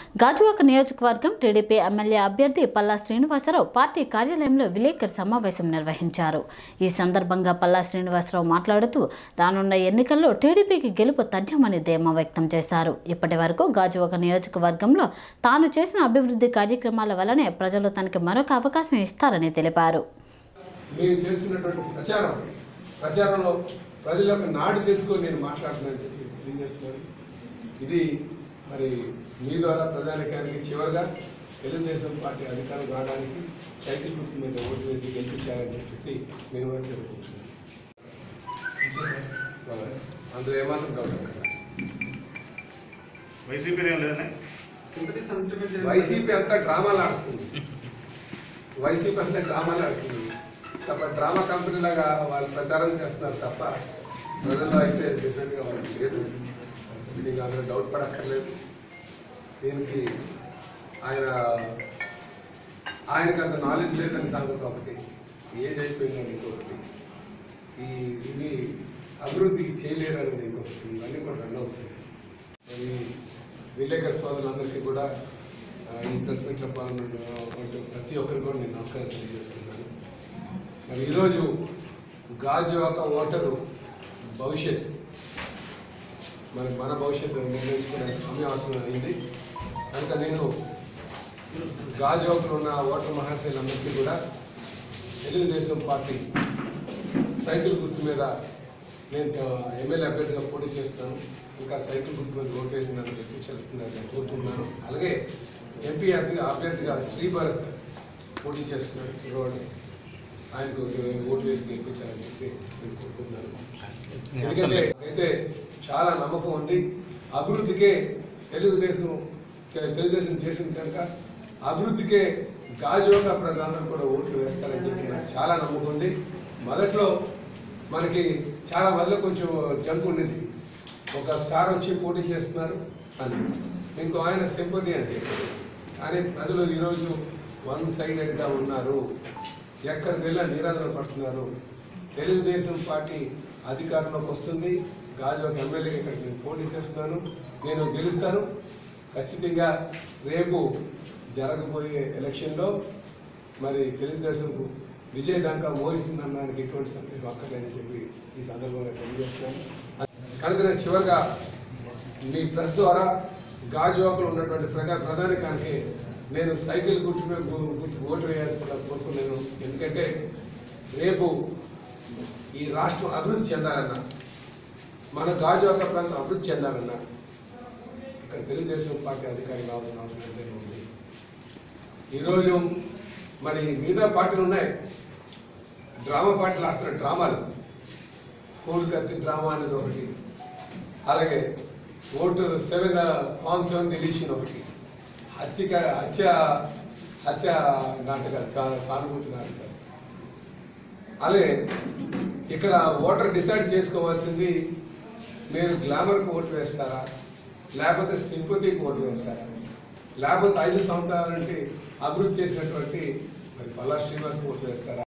గాజువాక నియోజకవర్గం TDP MLA అభ్యర్థి Palla Srinivasarao party కార్యాలయంలో విలేకరు సమావేశం నిర్వహించారు ఈ సందర్భంగా పల్లా శ్రీనివాసరావు మాట్లాడుతూ రానున్న ఎన్నికల్లో టీడీపీకి గెలుపు తథ్యమని ధీమా వ్యక్తం చేశారు ఇప్పటి వరకు గాజువాక నియోజకవర్గంలో తాను చేసిన అభివృద్ధి కార్యక్రమాల వల్లనే ప్రజలు తనకి మరొక అవకాశం ఇస్తారని తెలిపారు మేము చేస్తున్నటువంటి ప్రచారం ప్రచారంలో ప్రజల యొక్క నాడు తెలుసుకొని నేను మాట్లాడుతున్నానని చెప్పి తెలియజేస్తున్నాను ఇది మరి మీ ద్వారా ప్రధానికానికి చివరిగా తెలుగుదేశం పార్టీ అధికారం రావడానికి సైకిల్ గుర్తు మీద ఓటు వేసి గెలిపించారని చెప్పేసి నేను కూడా తెలుపుకుంటున్నాను అందులో ఏమాత్రం గౌరవం వైసీపీ ఏం లేదనే వైసీపీ అంతా డ్రామాలు ఆడుతుంది వైసీపీ అంతా డ్రామాలు ఆడుతుంది తప్ప డ్రామా కంపెనీ లాగా వాళ్ళు ప్రచారం చేస్తున్నారు తప్ప ప్రజల్లో అయితే డిఫరెంట్గా వాళ్ళకి లేదు దీనికి అందులో డౌట్ పడక్కర్లేదు దీనికి ఆయన ఆయనకు అంత నాలెడ్జ్ లేదని సంగతి ఒకటి ఏజ్ అయిపోయిందని ఇంకొకటి ఈ ఇవి అభివృద్ధికి చేయలేరనేది ఇంకొకటి ఇవన్నీ కూడా రన్ అవుతాయి మరి విలేకరు సోదరులందరికీ కూడా ఆ, ఈ ప్రెస్ మీట్లో పాల్గొన్న ప్రతి ఒక్కరికి కూడా నేను నమస్కారం తెలియజేస్తున్నాను మరి ఈరోజు గాజువాక ఓటరు భవిష్యత్ మరి మన భవిష్యత్తు నిర్ణయించుకునే సమయం అవసరం అయింది కనుక నేను గాజువాకలో ఉన్న ఓటర్ మహాశైలందరికీ కూడా తెలుగుదేశం పార్టీ సైకిల్ గుర్తు మీద నేను ఎమ్మెల్యే అభ్యర్థిగా పోటీ చేస్తున్నాను ఇంకా సైకిల్ గుర్తు మీద ఓటు వేసి నన్ను గెలిపించాల్సిందని నేను కోరుతున్నాను అలాగే ఎంపీ అభ్యర్థిగా అభ్యర్థిగా శ్రీభరత్ పోటీ చేస్తున్నాడు కుర్రవాడు ఆయనకు ఓటు వేసి గెలిపించాలని చెప్పి నేను కోరుకుంటున్నాను ఎందుకంటే అయితే చాలా నమ్మకం ఉంది అభివృద్ధికే తెలుగుదేశం తె- తెలుగుదేశం చేసింది కనుక అభివృద్ధికే గాజువాక ప్రజలందరూ కూడా ఓట్లు వేస్తారని చెప్పి నాకు చాలా నమ్మకం ఉంది మొదట్లో మనకి చాలా మొదలు కొంచెం జంక్ ఉండేది ఒక స్టార్ వచ్చి పోటీ చేస్తున్నారు అని ఇంకో ఆయన సింపతి అని చెప్పేసి కానీ ప్రజలు ఈరోజు వన్ సైడెడ్గా ఉన్నారు ఎక్కడికి వెళ్ళా నిరాదన పడుతున్నారు తెలుగుదేశం పార్టీ అధికారంలోకి వస్తుంది గాజువాక ఎమ్మెల్యేగా ఇక్కడ నేను పోటీ చేస్తున్నాను నేను గెలుస్తాను ఖచ్చితంగా రేపు జరగబోయే ఎలక్షన్లో మరి తెలుగుదేశంకు విజయ డంకా మోగిస్తుందనడానికి ఎటువంటి సందేహం అక్కర్లేదని చెప్పి ఈ సందర్భంగా తెలియజేస్తున్నాను కనుక నేను చివరిగా మీ ప్రెస్ ద్వారా గాజువాకలో ఉన్నటువంటి ప్రగా ప్రధానికానికి నేను సైకిల్ గుర్తు మీద గు- గుర్తు ఓటు వేయాల్సిందిగా కోరుకున్నాను ఎందుకంటే రేపు ఈ రాష్ట్రం అభివృద్ధి చెందాలన్నా మన గాజువాక ప్రాంతం అభివృద్ధి చెందాలన్నా ఇక్కడ తెలుగుదేశం పార్టీ అధికారి కావాల్సిన అవసరం ఎంతైనా ఉంది ఈరోజు మరి మిగతా పార్టీలు ఉన్నాయి డ్రామా పార్టీలు ఆడుతున్న డ్రామాలు కోడి కత్తి డ్రామా అనేది ఒకటి అలాగే vote seven form seven deletion ఒకటి హత్యక హత్య హత్య నాటకాలు సా- సానుభూతి నాటకాలు అలాగే ఇక్కడ ఓటర్ డిసైడ్ చేసుకోవాల్సింది మీరు గ్లామర్కి ఓటు వేస్తారా లేకపోతే సింపతికి ఓటు వేస్తారా లేకపోతే ఐదు సంవత్సరాలంటే అభివృద్ధి చేసినటువంటి మరి పల్లా శ్రీనివాస్కి ఓటు వేస్తారా